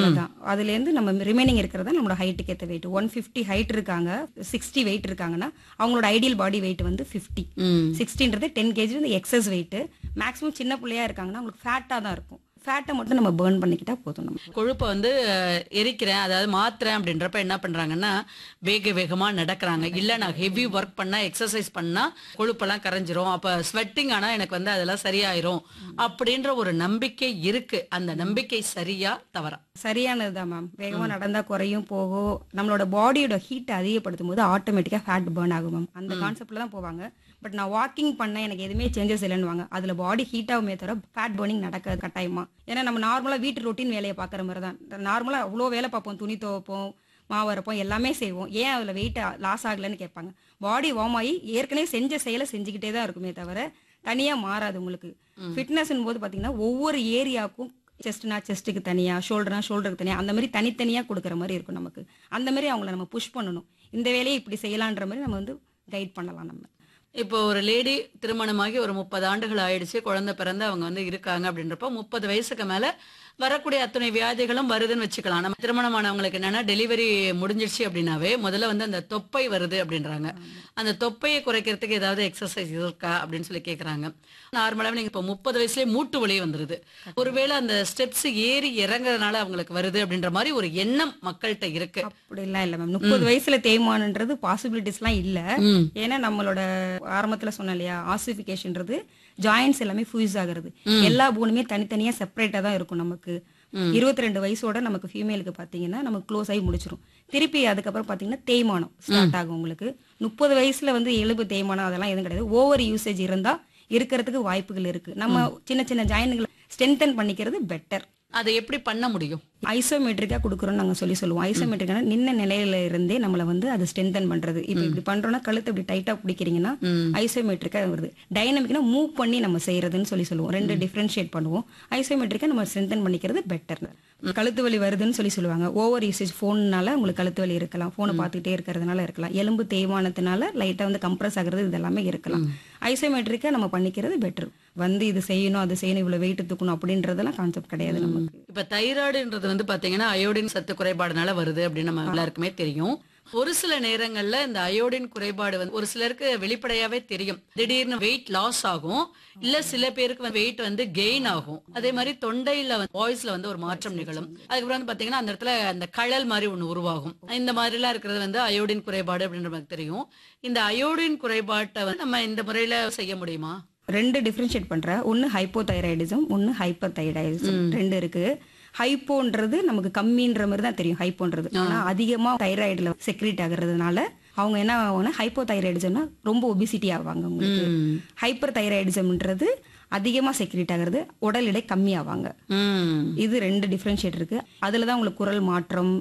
அவ்வளவுதான் அதுல இருந்து நம்ம ரிமைனிங் இருக்கிறதா நம்மளோட ஹைட்டுக்கு ஏற்ற வெயிட் ஒன் ஃபிஃப்டி ஹைட் இருக்காங்க சிக்ஸ்டி வெயிட் இருக்காங்கன்னா அவங்களோட ஐடியல் பாடி வெயிட் வந்து ஃபிஃப்டி ம். சிக்ஸ்டின்றது டென் கேஜி வந்து எக்ஸஸ் வெயிட் மேக்ஸிமம் சின்ன பிள்ளையா இருக்காங்கன்னா அவங்களுக்கு ஃபேட்டாக தான் இருக்கும் ஃபேட்டை மட்டும் நம்ம பேர்ன் பண்ணிக்கிட்டா போதும் நம்ம கொழுப்பை வந்து அஹ், எரிக்கிறேன் அதாவது மாத்துறேன் அப்படின்றப்ப என்ன பண்றாங்கன்னா வேக வேகமா நடக்கிறாங்க இல்ல நான் ஹெவி ஒர்க் பண்ணா எக்ஸசைஸ் பண்ணா கொழுப்பெல்லாம் கரைஞ்சிரும் அப்ப ஸ்வெட்டிங் ஆனா எனக்கு வந்து அதெல்லாம் சரியாயிரும் அப்படின்ற ஒரு நம்பிக்கை இருக்கு அந்த நம்பிக்கை சரியா தவறா சரியானதுதான் மேம் வேகமா நடந்தா குறையும் போகும் நம்மளோட பாடியோட ஹீட் அதிகப்படுத்தும் போது ஆட்டோமேட்டிக்கா ஃபேட் பேர்ன் ஆகும் மேம் அந்த கான்செப்ட்ல தான் போவாங்க பட் நான் வாக்கிங் பண்ணேன் எனக்கு எதுவுமே சேஞ்சஸ் இல்லைன்னு அதுல பாடி ஹீட் ஆகுமே தவிர ஃபேட் பேர்னிங் நடக்காது கட்டாயமா ஏன்னா நம்ம நார்மலா வீட்டு ரொட்டீன் வேலையை பாக்குற மாதிரி தான் நார்மலா அவ்வளோ வேலை பார்ப்போம் துணி துவைப்போம் மாவு அரைப்போம் எல்லாமே செய்வோம் ஏன் அதுல வெயிட் லாஸ் ஆகலைன்னு கேட்பாங்க பாடி வார்ம் ஆகி ஏற்கனவே செஞ்ச செயலை செஞ்சுக்கிட்டே தான் இருக்குமே தவிர தனியா மாறாது உங்களுக்கு ஃபிட்னஸ் போது பாத்தீங்கன்னா ஒவ்வொரு ஏரியாவுக்கும் செஸ்ட்னா செஸ்ட்டுக்கு தனியா ஷோல்டர்னா ஷோல்டருக்கு தனியா அந்த மாதிரி தனித்தனியா கொடுக்குற மாதிரி இருக்கும் நமக்கு அந்த மாதிரி அவங்கள நம்ம புஷ் பண்ணணும் இந்த வேலையை இப்படி செய்யலான்ற மாதிரி நம்ம வந்து கைட் பண்ணலாம் நம்ம இப்போ ஒரு லேடி திருமணமாகி ஒரு முப்பது ஆண்டுகள் ஆயிடுச்சு குழந்தை பிறந்து அவங்க வந்து இருக்காங்க அப்படின்றப்போ முப்பது வயசுக்கு மேல வரக்கூடிய அத்தனை வியாதிகளும் வருதுன்னு வச்சுக்கலாம் நம்ம திருமணமானவங்களுக்கு என்னன்னா டெலிவரி முடிஞ்சிருச்சு அப்படின்னாவே முதல்ல வந்து அந்த தொப்பை வருது அப்படின்றாங்க அந்த தொப்பையை குறைக்கிறதுக்கு ஏதாவது எக்ஸசைஸ் இருக்கா அப்படின்னு சொல்லி கேக்குறாங்க நார்மலாவே நீங்க இப்போ முப்பது வயசுலயே மூட்டு வலி வந்துருது ஒருவேளை அந்த ஸ்டெப்ஸ் ஏறி இறங்குறதுனால அவங்களுக்கு வருது அப்படின்ற மாதிரி ஒரு எண்ணம் மக்கள்கிட்ட இருக்கு அப்படிலாம் இல்ல மேம் முப்பது வயசுல தேய்மானன்றது பாசிபிலிட்டிஸ்லாம் இல்ல ம். ஏன்னா நம்மளோட ஆரம்பத்துல சொன்னேன் இல்லையா ஆசிபிகேஷன்றது ஜாயின்ஸ் எல்லாமே ஃபியூஸ் ஆகுறது எல்லா போனுமே தனித்தனியா செப்பரேட்டா தான் இருக்கும் நமக்கு இருபத்தி ரெண்டு வயசோட நமக்கு ஃபீமேலுக்கு பாத்தீங்கன்னா நமக்கு க்ளோஸ் ஆகி முடிச்சிரும் திருப்பி அதுக்கப்புறம் பாத்தீங்கன்னா தேய்மானம் ஸ்டார்ட் ஆகும் உங்களுக்கு முப்பது வயசுல வந்து எலும்பு தேய்மானம் அதெல்லாம் எதுவும் கிடையாது ஓவர் யூசேஜ் இருந்தா இருக்கிறதுக்கு வாய்ப்புகள் இருக்கு நம்ம சின்ன சின்ன ஜாயின்களை ஸ்ட்ரென்தன் பண்ணிக்கிறது பெட்டர் அதை எப்படி பண்ண முடியும் ஐசோமெட்ரிக்கா கொடுக்குறோம்னு நாங்க சொல்லி சொல்லுவோம் ஐசோமெட்ரிக்கா நின்ன நிலையில இருந்தே நம்மள வந்து அது ஸ்ட்ரென்தன் பண்றது இப்போ இப்படி பண்றோம்னா கழுத்தை இப்படி டைட்டா பிடிக்கிறீங்கன்னா ஐசோமெட்ரிக்கா வருது டைனமிக்னா மூவ் பண்ணி நம்ம செய்யறதுன்னு சொல்லி சொல்லுவோம் ரெண்டு டிஃபரன்ஷியேட் பண்ணுவோம் ஐசோமெட்ரிக்கா நம்ம ஸ்ட்ரென்தன் பண்ணிக்கிறது பெட்டர் கழுத்து வலி வருதுன்னு சொல்லி சொல்லுவாங்க ஓவர் யூசேஜ் ஃபோன்னால உங்களுக்கு கழுத்து வலி இருக்கலாம் ஃபோனை பார்த்துக்கிட்டே இருக்கிறதுனால இருக்கலாம் எலும்பு தேய்மானத்தினால லைட்டா வந்து கம்ப்ரஸ் ஆகுறது இது எல்லாமே இருக்கலாம் ஐசோமெட்ரிக்கா நம்ம பண்ணிக்கிறது பெட்டர் வந்து இது செய்யணும் அது செய்யணும் இவ்வளவு வெயிட் தூக்கணும் அப்படின்றதெல்லாம் கான்செப்ட் கிடையாது நமக்கு இப்ப தைராய்டுன்றது வந்து பாத்தீங்கன்னா அயோடின் சத்து குறைபாடுனால வருது அப்படின்னு நம்ம எல்லாருக்குமே தெரியும் ஒரு சில நேரங்கள்ல இந்த அயோடின் குறைபாடு வந்து ஒரு சிலருக்கு வெளிப்படையாவே தெரியும் திடீர்னு வெயிட் லாஸ் ஆகும் இல்ல சில பேருக்கு வெயிட் வந்து கெயின் ஆகும் அதே மாதிரி தொண்டையில வாய்ஸ்ல வந்து ஒரு மாற்றம் நிகழும் அதுக்கப்புறம் வந்து பாத்தீங்கன்னா அந்த இடத்துல அந்த கழல் மாதிரி ஒண்ணு உருவாகும் இந்த மாதிரி எல்லாம் இருக்கிறது வந்து அயோடின் குறைபாடு அப்படின்ற நமக்கு தெரியும் இந்த அயோடின் குறைபாட்டை வந்து நம்ம இந்த முறையில செய்ய முடியுமா ரெண்டு டிஃபரன்ஷியேட் பண்ற ஒன்னு ஹைப்போதைராய்டிசம் ஒன்னு ஹைப்பர் தைராய்டிசம் ரெண்டு இருக்கு ஹைப்போன்றது நமக்கு கம்மின்ற மாதிரி தான் தெரியும் ஹைப்போன்றது ஆனா அதிகமா தைராய்டுல செக்ரேட் ஆகுறதுனால அவங்க என்ன ஆகும்னா ஹைப்போ தைராய்டிசம்னா ரொம்ப ஒபிசிட்டி ஆவாங்க உங்களுக்கு ஹைப்பர் தைராய்டிசம்ன்றது அதிகமா செக்ரேட் ஆகுறது உடல் எடை கம்மி ஆவாங்க உம் இது ரெண்டு டிஃபரன்ஷியேட் இருக்கு அதுல தான் உங்களுக்கு குரல் மாற்றம்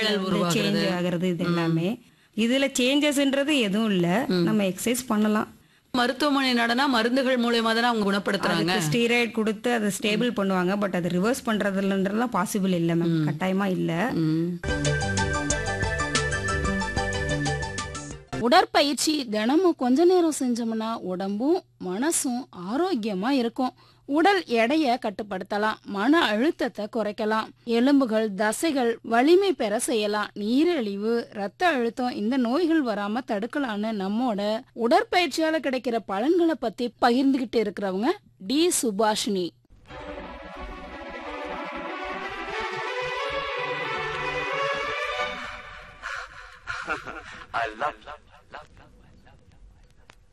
சேஞ்ச் ஆகுறது இது எல்லாமே இதுல சேஞ்சஸ்ன்றது எதுவும் இல்ல நம்ம எக்ஸசைஸ் பண்ணலாம் மருத்துவமனை நடனா மருந்துகள் மூலியமா தானே அவங்க குணப்படுத்துறாங்க ஸ்டீராய்டு கொடுத்து அதை ஸ்டேபிள் பண்ணுவாங்க பட் அது ரிவர்ஸ் பண்றதுலன்றதுலாம் பாசிபிள் இல்ல மேம் கட்டாயமா இல்ல ம். உடற்பயிற்சி தினமும் கொஞ்ச நேரம் செஞ்சோம்னா உடம்பும் மனசும் ஆரோக்கியமா இருக்கும் உடல் எடையை கட்டுப்படுத்தலாம் மன அழுத்தத்தை குறைக்கலாம் எலும்புகள் தசைகள் வலிமை பெற செய்யலாம் நீரிழிவு ரத்த அழுத்தம் இந்த நோய்கள் வராம தடுக்கலாம்னு நம்மோட உடற்பயிற்சியால கிடைக்கிற பலன்களை பத்தி பகிர்ந்துகிட்டு இருக்கிறவங்க D Subhashini I love, love, love, love.